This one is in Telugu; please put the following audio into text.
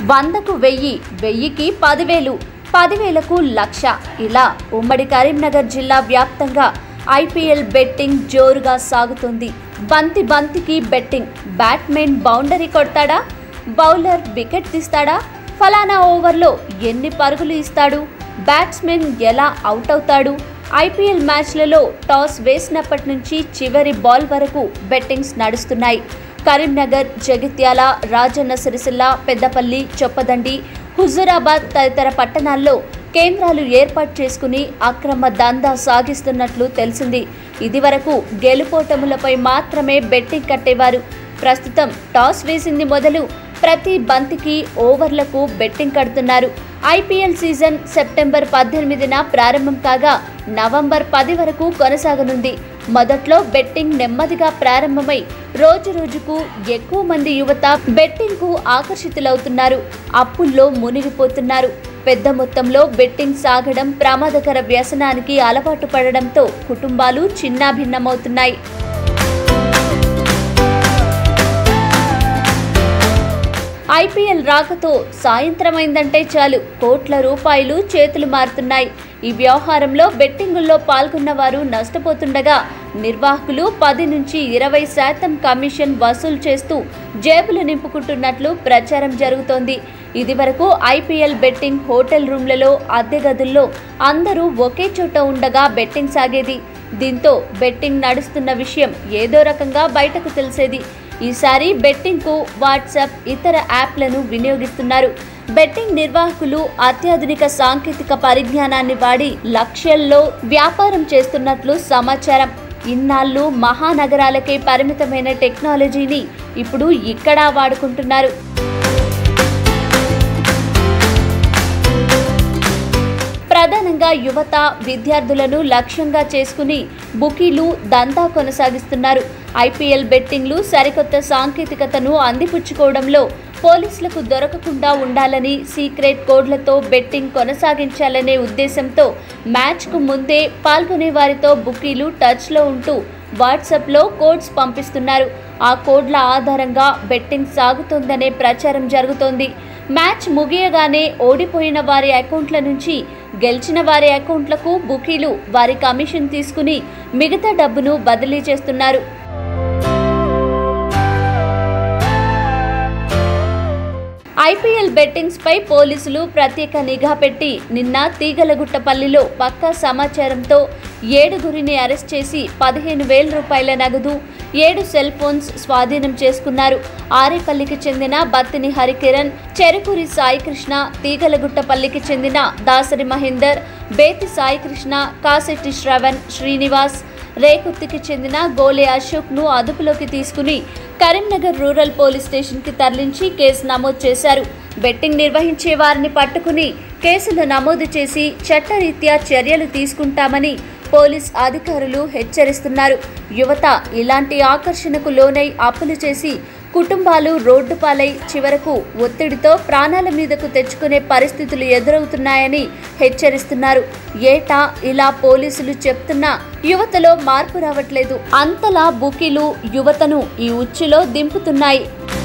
వందకు వెయ్యి వెయ్యికి పదివేలు పదివేలకు లక్ష ఇలా ఉమ్మడి కరీంనగర్ జిల్లా వ్యాప్తంగా ఐపీఎల్ బెట్టింగ్ జోరుగా సాగుతుంది బంతి బంతికి బెట్టింగ్ బ్యాట్మెన్ బౌండరీ కొడతాడా బౌలర్ వికెట్ తీస్తాడా ఫలానా ఓవర్లో ఎన్ని పరుగులు ఇస్తాడు బ్యాట్స్మెన్ ఎలా అవుట్ అవుతాడు ఐపీఎల్ మ్యాచ్లలో టాస్ వేసినప్పటి నుంచి చివరి బాల్ వరకు బెట్టింగ్స్ నడుస్తున్నాయి కరీంనగర్ జగిత్యాల రాజన్న సిరిసిల్ల పెద్దపల్లి చొప్పదండి హుజూరాబాద్ తదితర పట్టణాల్లో కేంద్రాలు ఏర్పాటు చేసుకుని అక్రమ దందా సాగిస్తున్నట్లు తెలిసింది ఇదివరకు గెలుపోటములపై మాత్రమే బెట్టింగ్ కట్టేవారు ప్రస్తుతం టాస్ వేసింది మొదలు ప్రతి బంతికి ఓవర్లకు బెట్టింగ్ కడుతున్నారు ఐపీఎల్ సీజన్ సెప్టెంబర్ పద్దెనిమిదిన ప్రారంభం కాగా నవంబర్ పది వరకు కొనసాగనుంది మొదట్లో బెట్టింగ్ నెమ్మదిగా ప్రారంభమై రోజు రోజుకు ఎక్కువ మంది యువత బెట్టింగ్ కు ఆకర్షితులవుతున్నారు అప్పుల్లో మునిగిపోతున్నారు పెద్ద మొత్తంలో బెట్టింగ్ సాగడం ప్రమాదకర వ్యసనానికి అలవాటు పడడంతో కుటుంబాలు చిన్నాభిన్నమవుతున్నాయి ఐపీఎల్ రాకతో సాయంత్రమైందంటే చాలు కోట్ల రూపాయలు చేతులు మారుతున్నాయి ఈ వ్యవహారంలో బెట్టింగుల్లో పాల్గొన్న వారు నష్టపోతుండగా నిర్వాహకులు పది నుంచి ఇరవై శాతం కమిషన్ వసూలు చేస్తూ జేబులు నింపుకుంటున్నట్లు ప్రచారం జరుగుతోంది ఇదివరకు ఐపీఎల్ బెట్టింగ్ హోటల్ రూమ్లలో అద్దె గదుల్లో అందరూ ఒకే చోట ఉండగా బెట్టింగ్ సాగేది దీంతో బెట్టింగ్ నడుస్తున్న విషయం ఏదో రకంగా బయటకు తెలిసేది ఈసారి బెట్టింగ్కు వాట్సాప్ ఇతర యాప్లను వినియోగిస్తున్నారు బెట్టింగ్ నిర్వాహకులు అత్యాధునిక సాంకేతిక పరిజ్ఞానాన్ని వాడి లక్ష్యాల్లో వ్యాపారం చేస్తున్నట్లు సమాచారం ఇన్నాళ్ళు మహానగరాలకే పరిమితమైన టెక్నాలజీని ఇప్పుడు ఇక్కడా వాడుకుంటున్నారు ప్రధానంగా యువత విద్యార్థులను లక్ష్యంగా చేసుకుని బుకీలు దందా కొనసాగిస్తున్నారు ఐపీఎల్ బెట్టింగ్లు సరికొత్త సాంకేతికతను అందిపుచ్చుకోవడంలో పోలీసులకు దొరకకుండా ఉండాలని సీక్రెట్ కోడ్లతో బెట్టింగ్ కొనసాగించాలనే ఉద్దేశంతో మ్యాచ్కు ముందే పాల్గొనే వారితో బుకీలు టచ్లో ఉంటూ వాట్సాప్లో కోడ్స్ పంపిస్తున్నారు ఆ కోడ్ల ఆధారంగా బెట్టింగ్ సాగుతోందనే ప్రచారం జరుగుతోంది మ్యాచ్ ముగియగానే ఓడిపోయిన వారి అకౌంట్ల నుంచి గెలిచిన వారి అకౌంట్లకు బుకీలు వారి కమిషన్ తీసుకుని మిగతా డబ్బును బదిలీ చేస్తున్నారు ఐపీఎల్ బెట్టింగ్స్ పై పోలీసులు ప్రత్యేక నిఘా పెట్టి నిన్న తీగలగుట్టపల్లిలో పక్కా సమాచారంతో ఏడుగురిని అరెస్ట్ చేసి పదిహేను వేల రూపాయల నగదు ఏడు సెల్ ఫోన్స్ స్వాధీనం చేసుకున్నారు ఆరేపల్లికి చెందిన బత్తిని హరికిరణ్ చెరుకూరి సాయికృష్ణ తీగలగుట్టపల్లికి చెందిన దాసరి మహేందర్ బేతి సాయికృష్ణ కాశెట్టి శ్రవణ్ శ్రీనివాస్ రేకుర్తికి చెందిన గోలే అశోక్ను అదుపులోకి తీసుకుని కరీంనగర్ రూరల్ పోలీస్ స్టేషన్కి తరలించి కేసు నమోదు చేశారు బెట్టింగ్ నిర్వహించే వారిని పట్టుకుని కేసులు నమోదు చేసి చట్టరీత్యా చర్యలు తీసుకుంటామని పోలీస్ అధికారులు హెచ్చరిస్తున్నారు యువత ఇలాంటి ఆకర్షణకు లోనై అప్పులు చేసి కుటుంబాలు రోడ్డు పాలై చివరకు ఒత్తిడితో ప్రాణాల మీదకు తెచ్చుకునే పరిస్థితులు ఎదురవుతున్నాయని హెచ్చరిస్తున్నారు ఏటా ఇలా పోలీసులు చెప్తున్నా యువతలో మార్పు రావట్లేదు అంతలా బుకీలు యువతను ఈ ఉచ్చులో దింపుతున్నాయి